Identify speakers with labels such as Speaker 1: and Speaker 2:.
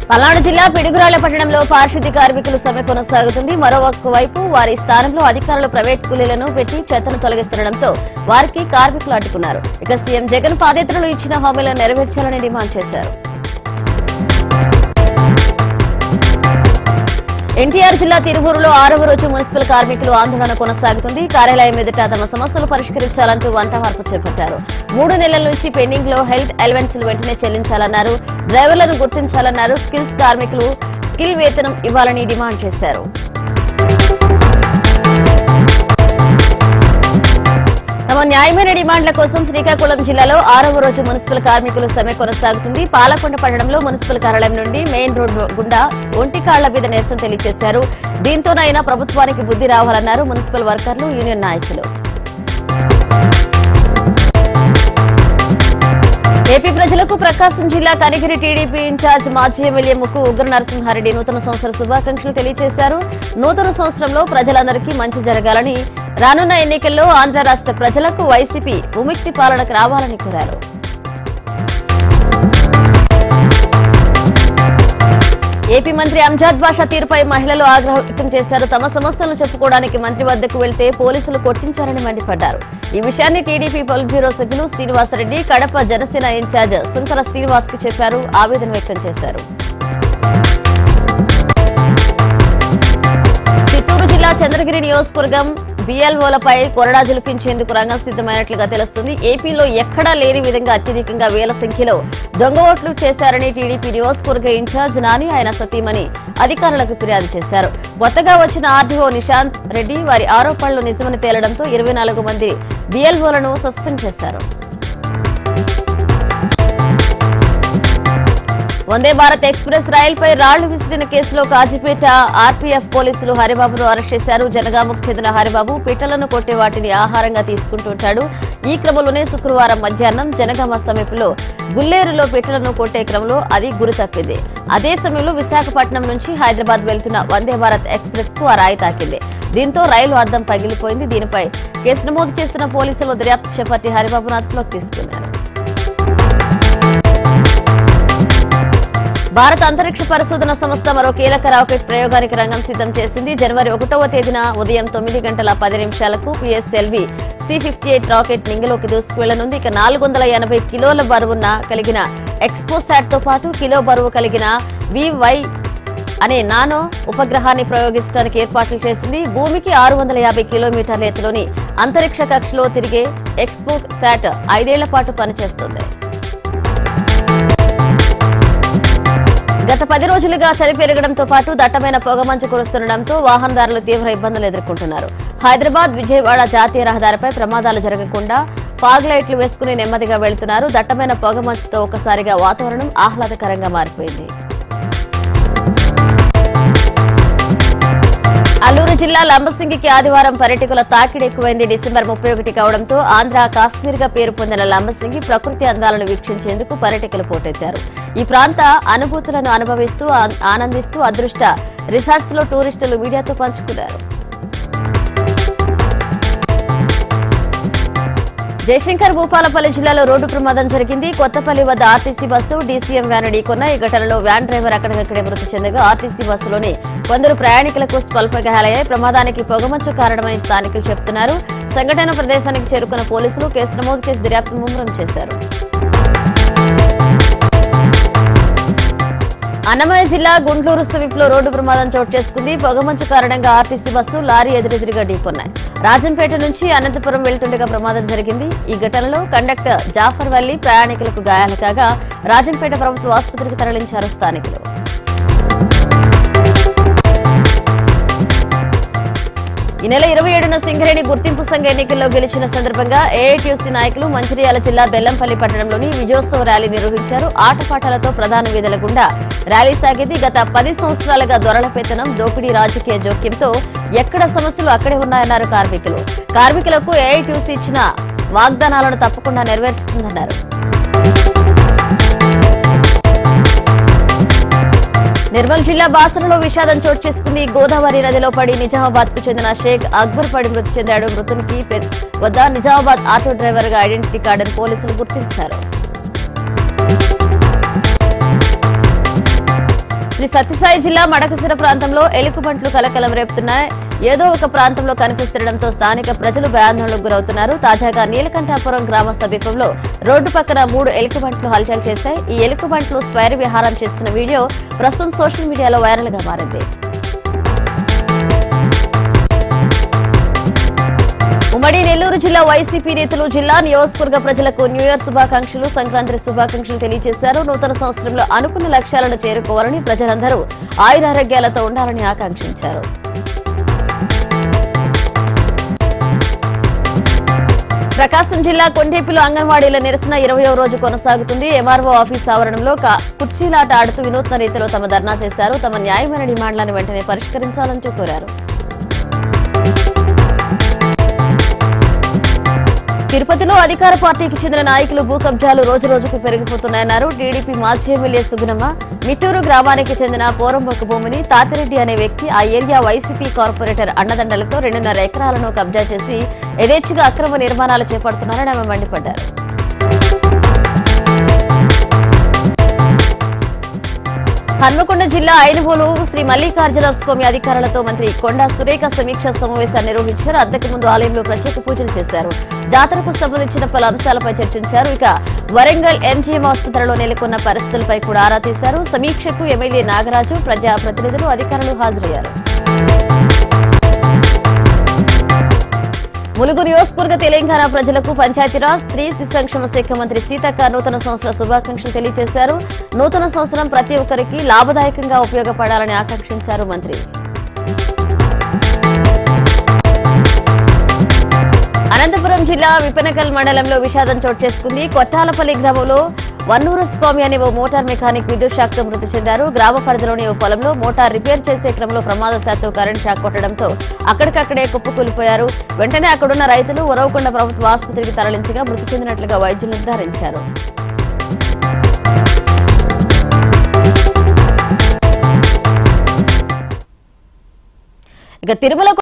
Speaker 1: పల్నాడు జిల్లా పిడుగురాళ్ల పట్టణంలో పారిశుద్ధ్య కార్మికులు సమ్మె కొనసాగుతుంది మరోవైపు వైపు వారి స్థానంలో అధికారులు ప్రైవేట్ కూలీలను పెట్టి చెత్తను తొలగిస్తుండటంతో వారికి కార్మికులు అడ్డుకున్నారు ఇక సీఎం జగన్ పాదయాత్రలో ఇచ్చిన హామీలను నెరవేర్చాలని డిమాండ్ చేశారు ఎన్టీఆర్ జిల్లా తిరువూరులో ఆరవ రోజు మున్సిపల్ కార్మికులు ఆందోళన కొనసాగుతుంది కార్యాలయం ఎదుట తమ సమస్యలు పరిష్కరించాలంటూ వంతవార్పు చేపట్టారు మూడు నెలల నుంచి పెండింగ్ లో హెల్త్ అలవెన్స్లు వెంటనే చెల్లించాలన్నారు డ్రైవర్లను గుర్తించాలన్నారు స్కిల్స్ కార్మికులు స్కిల్ వేతనం ఇవ్వాలని డిమాండ్ చేశారు తమ న్యాయమైన డిమాండ్ల కోసం శ్రీకాకుళం జిల్లాలో ఆరవ రోజు మున్సిపల్ కార్మికులు సమ్మె కొనసాగుతుంది పాలకొండ పట్టణంలో మున్సిపల్ కార్యాలయం నుండి మెయిన్ రోడ్ గుండా ఒంటి కాళ్ల మీద నిరసన తెలియజేశారు దీంతోనైనా ప్రభుత్వానికి బుద్ధి రావాలన్నారు మున్సిపల్ వర్కర్లు యూనియన్ నాయకులు ఏపీ ప్రజలకు ప్రకాశం జిల్లా కనిగిరి టీడీపీ ఇన్ఛార్జ్ మాజీ ఎమ్మెల్యే ముక్కు ఉగ్ర నరసింహారెడ్డి నూతన సంవత్సర శుభాకాంక్షలు తెలియజేశారు నూతన సంవత్సరంలో ప్రజలందరికీ మంచి జరగాలని రానున్న ఎన్నికల్లో ఆంధ్ర రాష్ట్ర ప్రజలకు వైసీపీ విముక్తి పాలనకు రావాలని కోరారు ఏపీ మంత్రి అంజాద్ బాషా తీరుపై మహిళలు ఆగ్రహం వ్యక్తం చేశారు తమ సమస్యలను చెప్పుకోవడానికి మంత్రి వద్దకు వెళ్తే పోలీసులు కొట్టించారని మండిపడ్డారు ఈ విషయాన్ని టీడీపీ పొలిట్ బ్యూరో సభ్యులు శ్రీనివాసరెడ్డి కడప జనసేన ఇన్ఛార్జ్ సుంకర శ్రీనివాస్ కు చెప్పారు ఆవేదన వ్యక్తం చేశారు చిత్తూరు జిల్లా చంద్రగిరి నియోజకవర్గం బిఎల్ఓలపై కొరడా జులిపించేందుకు రంగం సిద్దమైనట్లుగా తెలుస్తుంది ఏపీలో ఎక్కడా లేని విధంగా అత్యధికంగా వేల సంఖ్యలో దొంగ ఓట్లు చేశారని టీడీపీ నియోజకవర్గ ఇన్ఛార్జ్ నాని ఆయన సతీమణి అధికారులకు ఫిర్యాదు చేశారు కొత్తగా వచ్చిన ఆర్డీఓ నిశాంత్ రెడ్డి వారి ఆరోపణలు నిజమని తేలడంతో ఇరవై నాలుగు మంది బిఎల్ఓలను సస్పెండ్ చేశారు వందే భారత్ ఎక్స్ప్రెస్ రైలుపై రాళ్లు విసిరిన కేసులో కాజీపేట ఆర్పీఎఫ్ పోలీసులు హరిబాబును అరెస్ట్ చేశారు జనగామకు చెందిన హరిబాబు పిట్టలను కొట్టే వాటిని ఆహారంగా తీసుకుంటుంటాడు ఈ క్రమంలోనే శుక్రవారం మధ్యాహ్నం జనగామ సమీపంలో గుల్లేరులో పిట్టలను కొట్టే క్రమంలో అది గురి తప్పింది అదే సమయంలో విశాఖపట్నం నుంచి హైదరాబాద్ వెళ్తున్న వందే భారత్ ఎక్స్ప్రెస్ కు ఆ రాయి తాకింది దీంతో రైలు అద్దం పగిలిపోయింది దీనిపై కేసు నమోదు చేసిన పోలీసులు దర్యాప్తు చేపట్టి హరిబాబును అదుపులోకి తీసుకున్నారు భారత అంతరిక్ష పరిశోధన సంస్థ మరో కీలక రాకెట్ ప్రయోగానికి రంగం సిద్ధం చేసింది జనవరి ఒకటవ తేదీన ఉదయం తొమ్మిది గంటల పది నిమిషాలకు PSLV C fifty eight rocket నింగిలోకి దూసుకువెళ్లనుంది ఇక నాలుగు వందల ఎనభై కిలోల బరువున్న కలిగిన ఎక్స్పోసాట్ తో పాటు కిలో బరువు కలిగిన వివై అనే నానో ఉపగ్రహాన్ని ప్రయోగించడానికి ఏర్పాట్లు చేసింది భూమికి ఆరు వందల యాభై కిలోమీటర్ల ఎత్తులోని అంతరిక్ష కక్షలో తిరిగే ఎక్స్పో శాట్ ఐదేళ్ల పాటు పనిచేస్తుంది గత పది రోజులుగా చలి పెరగడంతో పాటు దట్టమైన పొగమంచు కురుస్తుండటంతో వాహనదారులు తీవ్ర ఇబ్బందులు ఎదుర్కొంటున్నారు హైదరాబాద్ విజయవాడ జాతీయ రహదారిపై ప్రమాదాలు జరగకుండా ఫాగ్ లైట్లు వేసుకుని నెమ్మదిగా వెళ్తున్నారు దట్టమైన పొగమంచుతో ఒక్కసారిగా వాతావరణం ఆహ్లాదకరంగా మారిపోయింది అల్లూరు జిల్లా లంబసింగికి ఆదివారం పర్యటకుల తాకిడి ఎక్కువైంది డిసెంబర్ ముప్పై ఒకటి కావడంతో ఆంధ్ర కాశ్మీర్ గా పేరు పొందిన లంబసింగి ప్రకృతి అందాలను వీక్షించేందుకు పర్యటకులు పోటెత్తారు ఈ ప్రాంత అనుభూతులను అనుభవిస్తూ ఆ- ఆనందిస్తూ అదృష్ట రిసార్ట్స్ లో టూరిస్టులు మీడియాతో పంచుకున్నారు జయశంకర్ భూపాలపల్లి జిల్లాలో రోడ్డు ప్రమాదం జరిగింది కొత్తపల్లి వద్ద ఆర్టీసీ బస్సు డీసీఎం వ్యాన్ ఢీకొన్న ఈ ఘటనలో వ్యాన్ డ్రైవర్ అక్కడికక్కడే మృతి చెందగా ఆర్టీసీ బస్సులోని కొందరు ప్రయాణికులకు స్వల్ప గాయాలయ్యాయి ప్రమాదానికి పొగమంచు కారణమని స్థానికులు చెబుతున్నారు సంఘటన ప్రదేశానికి చేరుకున్న పోలీసులు కేసు నమోదు చేసి దర్యాప్తు ముమ్మరం చేశారు అన్నమయ్య జిల్లా గుంటూరు సమీపంలో రోడ్డు ప్రమాదం చోటు చేసుకుంది పొగమంచు కారణంగా ఆర్టీసీ బస్సు లారీ ఎదురెదురుగా ఢీకొన్నాయి రాజంపేట నుంచి అనంతపురం వెళ్తుండగా ప్రమాదం జరిగింది ఈ ఘటనలో కండక్టర్ జాఫర్ వల్లి ప్రయాణికులకు గాయాలు కాగా రాజంపేట ప్రభుత్వ ఆసుపత్రికి తరలించారు స్థానికులు ఈ నెల ఇరవై ఏడున సింగరేణి గుర్తింపు సంఘ ఎన్నికల్లో గెలిచిన సందర్భంగా ఏఐటీయూసీ నాయకులు మంచిర్యాల జిల్లా బెల్లంపల్లి పట్టణంలోని విజయోత్సవ ర్యాలీ నిర్వహించారు ఆటపాటలతో ప్రధాన వీధుల గుండా ర్యాలీ సాగింది గత పది సంవత్సరాలుగా దొరల పెత్తనం దోపిడీ రాజకీయ జోక్యంతో ఎక్కడ సమస్యలు అక్కడే ఉన్నాయన్నారు కార్మికులు కార్మికులకు ఏఐటీయూసీ ఇచ్చిన వాగ్దానాలను తప్పకుండా నెరవేర్చుతుందన్నారు నిర్మల్ జిల్లా బాసనలో విషాదం చోటు చేసుకుంది గోదావరి నదిలో పడి నిజామాబాద్ కు చెందిన షేక్ అక్బర్ పడి మృతి చెందాడు మృతునికి పె- వద్ద నిజామాబాద్ ఆటో డ్రైవర్ గా ఐడెంటిటీ కార్డును పోలీసులు గుర్తించారు శ్రీ సత్యసాయి జిల్లా మడకసిర ప్రాంతంలో ఎలుగుబంట్లు కలకలం రేపుతున్నాయి ఏదో ఒక ప్రాంతంలో కనిపిస్తుండటంతో స్థానిక ప్రజలు భయాందోళనకు గురవుతున్నారు తాజాగా నీలకంఠాపురం గ్రామ సమీపంలో రోడ్డు పక్కన మూడు ఎలుగుబంట్లు హల్చల్ చేశాయి ఈ ఎలుగుబంట్లు స్వైర విహారం చేస్తున్న వీడియో ప్రస్తుతం సోషల్ మీడియాలో వైరల్ గా మారింది ఉమ్మడి నెల్లూరు జిల్లా వైసీపీ నేతలు జిల్లా నియోజకవర్గ ప్రజలకు న్యూ ఇయర్ శుభాకాంక్షలు సంక్రాంతి శుభాకాంక్షలు తెలియజేశారు నూతన సంవత్సరంలో అనుకున్న లక్ష్యాలను చేరుకోవాలని ప్రజలందరూ ఆయురారోగ్యాలతో ఉండాలని ఆకాంక్షించారు ప్రకాశం జిల్లా కొండేపిలో అంగన్వాడీల నిరసన ఇరవయో రోజు కొనసాగుతుంది ఎంఆర్ఓ ఆఫీస్ ఆవరణంలో క- కుర్చీలాట ఆడుతూ వినూత్న రీతిలో తమ ధర్నా చేశారు తమ న్యాయమైన డిమాండ్లను వెంటనే పరిష్కరించాలంటూ కోరారు తిరుపతిలో అధికార పార్టీకి చెందిన నాయకులు భూ కబ్జాలు రోజు రోజుకు పెరిగిపోతున్నాయన్నారు టీడీపీ మాజీ ఎమ్మెల్యే సుగుణమ్మ మిట్టూరు గ్రామానికి చెందిన పోరంబొక్క భూమిని తాతిరెడ్డి అనే వ్యక్తి ఆ ఏరియా వైసీపీ కార్పొరేటర్ అండదండలతో రెండున్నర ఎకరాలను కబ్జా చేసి యథేచ్ఛగా అక్రమ నిర్మాణాలు చేపడుతున్నారని ఆమె మండిపడ్డారు హన్మకొండ జిల్లా ఐనుగోలు శ్రీ మల్లికార్జున స్వామి అధికారులతో మంత్రి కొండా సురేఖ సమీక్ష సమావేశాన్ని నిర్వహించారు అంతకుముందు ఆలయంలో ప్రత్యేక పూజలు చేశారు జాతరకు సంబంధించిన పలు అంశాలపై చర్చించారు ఇక వరంగల్ ఎంజీఎం ఆసుపత్రిలో నెలకొన్న పరిస్థితులపై కూడా ఆరా తీశారు సమీక్షకు ఎమ్మెల్యే నాగరాజు ప్రజా ప్రతినిధులు అధికారులు హాజరయ్యారు ములుగు నియోజకవర్గ తెలంగాణ ప్రజలకు పంచాయతీరాజ్ స్త్రీ శిశు సంక్షేమ శాఖ మంత్రి సీతక్క నూతన సంవత్సర శుభాకాంక్షలు తెలియజేశారు నూతన సంవత్సరం ప్రతి ఒక్కరికి లాభదాయకంగా ఉపయోగపడాలని ఆకాంక్షించారు మంత్రి అనంతపురం జిల్లా విపనకల్ మండలంలో విషాదం చోటు చేసుకుంది కొట్టాలపల్లి గ్రామంలో వన్నూరు స్వామి అనే ఓ మోటార్ మెకానిక్ విద్యుత్ షాక్తో మృతి చెందారు గ్రామ పరిధిలోని ఓ పొలంలో మోటార్ రిపేర్ చేసే క్రమంలో ప్రమాదశాత్తు కరెంట్ షాక్ కొట్టడంతో అక్కడికక్కడే కుప్పకూలిపోయారు వెంటనే అక్కడున్న రైతులు ఉరవకొండ ప్రభుత్వ ఆసుపత్రికి తరలించగా మృతి చెందినట్లుగా వైద్యులు నిర్ధారించారు ఇక తిరుమల